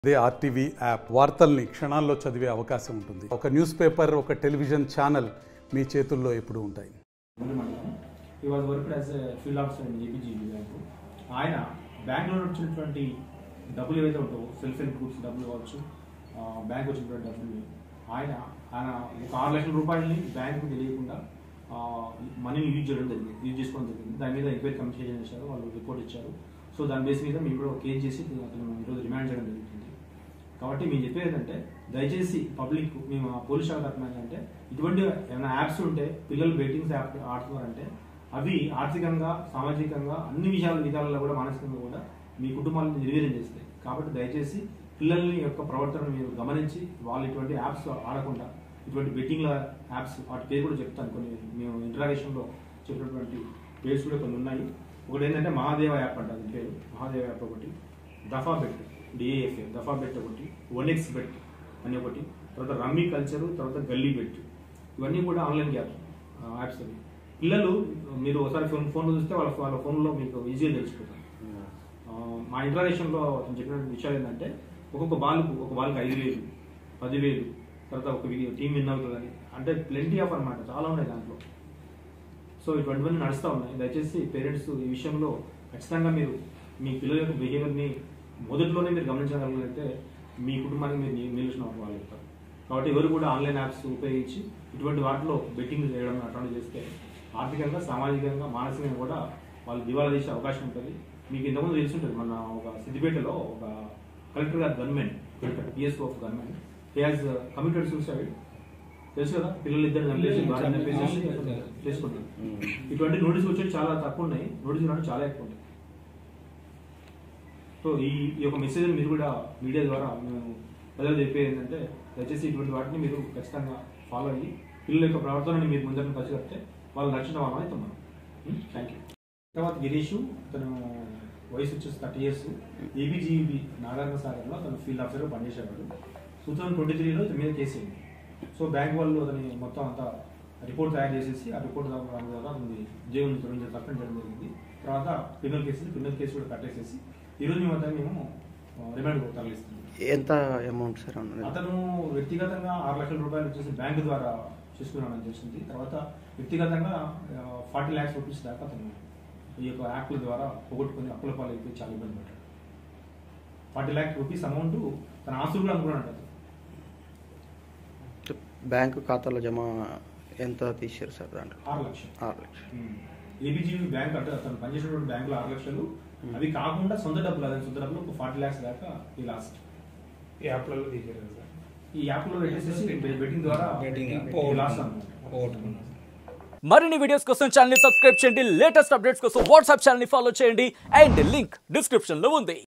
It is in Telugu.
అదే ఆర్టీవీ యాప్ వార్తల్ని క్షణాల్లో చదివే అవకాశం ఉంటుంది ఒక న్యూస్ పేపర్ ఒక టెలివిజన్ ఛానల్ మీ చేతుల్లో ఎప్పుడూ ఉంటాయి ముందు మండలం ఈ was work as field officer in APGB bank ఆయన బ్యాంకులో వచ్చినటువంటి డబ్బులు ఏవైతే ఉంటావో సెల్ఫ్ హెల్ప్ గ్రూప్స్ డబ్బులు కావచ్చు ఆ, బ్యాంక్ వచ్చినటువంటి డబ్బులు ఆయన ఆయన ఒక ఆరు లక్షల రూపాయలని బ్యాంకు తెలియకుండా ఆ, మనీని యూజ్ చేయడం జరిగింది యూజ్ చేసుకోవడం జరిగింది దాని మీద ఎంక్వైరీ కమిషన్ చేశారు వాళ్ళు రిపోర్ట్ ఇచ్చారు సో దాని బేస్ మీద మేము కూడా కేసు చేసి అతను ఈరోజు రిమాండ్ చేయడం జరుగుతుంది కాబట్టి మేము చెప్పేది ఏంటంటే దయచేసి పబ్లిక్ మేము ఆ పోలీస్ శాఖ తరఫున ఏంటంటే ఇటువంటి ఏమైనా యాప్స్ ఉంటే పిల్లలు బెట్టింగ్స్ యాప్ ఆడుతున్నారంటే అవి ఆర్థికంగా సామాజికంగా అన్ని విషయాల విధాలలో కూడా మానసికంగా కూడా మీ కుటుంబాలను నిర్వీర్యం చేస్తాయి కాబట్టి దయచేసి పిల్లల్ని యొక్క ప్రవర్తనను మీరు గమనించి వాళ్ళు ఇటువంటి యాప్స్ ఆడకుండా ఇటువంటి బెట్టింగ్ల యాప్స్ వాటి పేరు కూడా చెప్తాను కొన్ని మేము ఇంటరాగేషన్లో చెప్పినటువంటి పేర్స్ కూడా కొన్ని ఉన్నాయి ఒకటి ఏంటంటే మహాదేవ యాప్ అంట అది పేరు మహాదేవ యాప్ ఒకటి దఫా బెట్ డిఏఎఫ్ఏ దఫా బెట్ ఒకటి వన్ ఎక్స్ బెట్ అని ఒకటి తర్వాత రమ్మీ కల్చరు తర్వాత గల్లీ బెట్ ఇవన్నీ కూడా ఆన్లైన్ యాప్స్ యాప్స్ అవి పిల్లలు మీరు ఒకసారి ఫోన్ ఫోన్లో చూస్తే వాళ్ళ వాళ్ళ ఫోన్లో మీకు ఈజీగా తెలిసిపోతారు ఆ, మా ఇంట్రాగేషన్లో అతను చెప్పిన విషయాలు ఏంటంటే ఒక్కొక్క బాల్కు ఒక బాల్కి ఐదు వేలు పదివేలు తర్వాత ఒక టీం విన్ అవుతుందని అంటే ప్లెంటీ ఆఫ్ అన్నమాట చాలా ఉన్నాయి దాంట్లో సో ఇటువంటివన్నీ నడుస్తూ ఉన్నాయి దయచేసి పేరెంట్స్ ఈ విషయంలో ఖచ్చితంగా మీరు మీ పిల్లల యొక్క బిహేవియర్ని మొదట్లోనే మీరు గమనించగలిగితే మీ కుటుంబానికి మీరు ని- నిలిచిన వాళ్ళు అవుతారు కాబట్టి ఎవరు కూడా ఆన్లైన్ యాప్స్ ఉపయోగించి ఇటువంటి వాటిలో బెట్టింగ్ చేయడం అట్లాంటివి చేస్తే ఆర్థికంగా సామాజికంగా మానసికంగా కూడా వాళ్ళు దివాలా తీసే అవకాశం ఉంటుంది మీకు ఇంతకుముందు తెలిసి ఉంటుంది మన ఒక సిద్దిపేటలో ఒక కలెక్టర్ గారు government PSO of government he has committed suicide తెలుసు కదా పిల్లలు ఇద్దరు చంపేసి భార్య చంపేసి చేసుకుంటారు ఇటువంటి నోటీస్ వచ్చేది చాలా తక్కువ ఉన్నాయి నోటీసులు రావడం చాలా ఎక్కువ ఉన్నాయి సో ఈ ఈ యొక్క మెసేజ్ మీరు కూడా మీడియా ద్వారా మేము ప్రజలు చెప్పేది ఏంటంటే దయచేసి ఇటువంటి వాటిని మీరు ఖచ్చితంగా ఫాలో అయ్యి పిల్లల యొక్క ప్రవర్తనని మీరు ముందర పసిగడితే వాళ్ళు నచ్చిన వాళ్ళం అవుతాం మనం థ్యాంక్ యూ తర్వాత గిరీష్ తను వయసు వచ్చేసి థర్టీ ఇయర్స్ ఏబిజిబి నాగార్జున సాగర్లో తను ఫీల్డ్ ఆఫీసర్గా పనిచేసేవాడు టూ థౌసండ్ ట్వంటీ త్రీలో ఇతని మీద కేసు అయింది సో బ్యాంక్ వాళ్ళు అతని మొత్తం అంతా రిపోర్ట్ తయారు చేసేసి ఆ రిపోర్ట్ దాని ద్వారా అతని జైలు నుంచి సస్పెండ్ చేయడం జరిగింది తర్వాత క్రిమినల్ కేసు క్రిమినల్ కేసు కూడా కట్టేసేసి ఈరోజు మేము అతన్ని మేము రిమాండ్ తరలిస్తున్నాం ఎంత అమౌంట్ సార్ అన్నది అతను వ్యక్తిగతంగా ఆరు లక్షల రూపాయలు వచ్చేసి బ్యాంకు ద్వారా చేసుకున్నాడని తెలిసింది తర్వాత వ్యక్తిగతంగా ఫార్టీ ల్యాక్స్ రూపీస్ దాకా అతను ఈ యొక్క యాప్ల ద్వారా పోగొట్టుకుని అప్పుల పాలు అయిపోయి చాలా ఇబ్బంది పడ్డాడు ఫార్టీ ల్యాక్స్ రూపీస్ అమౌంట్ తన ఆస్తులు కూడా అనుకున్నాడు అతను బ్యాంకు ఖాతాలో జమ ఎంత తీసారు సార్ దాంట్లో ఆరు లక్షలు ఆరు లక్షలు ఏబిజీబీ బ్యాంక్ అంటే అతను పనిచేసినటువంటి బ్యాంకులో ఆరు లక్షలు అవి కాకుండా సొంత డబ్బులు అదే సొంత డబ్బులు ఒక ఫార్టీ ల్యాక్స్ దాకా ఈ లాస్ట్ ఈ యాప్లలో తీసారు కదా సార్ ఈ యాప్లో పెట్టేసేసి బెట్టింగ్ ద్వారా Betting app. ఈ లాస్ట్ అన్నమాట పోగొట్టుకున్నాం మరిన్ని వీడియోస్ కోసం ఛానల్ ని సబ్స్క్రైబ్ చేయండి లేటెస్ట్ అప్డేట్స్ కోసం వాట్సాప్ ఛానల్ ని ఫాలో చేయండి అండ్ లింక్ డిస్క్రిప్షన్ లో ఉంది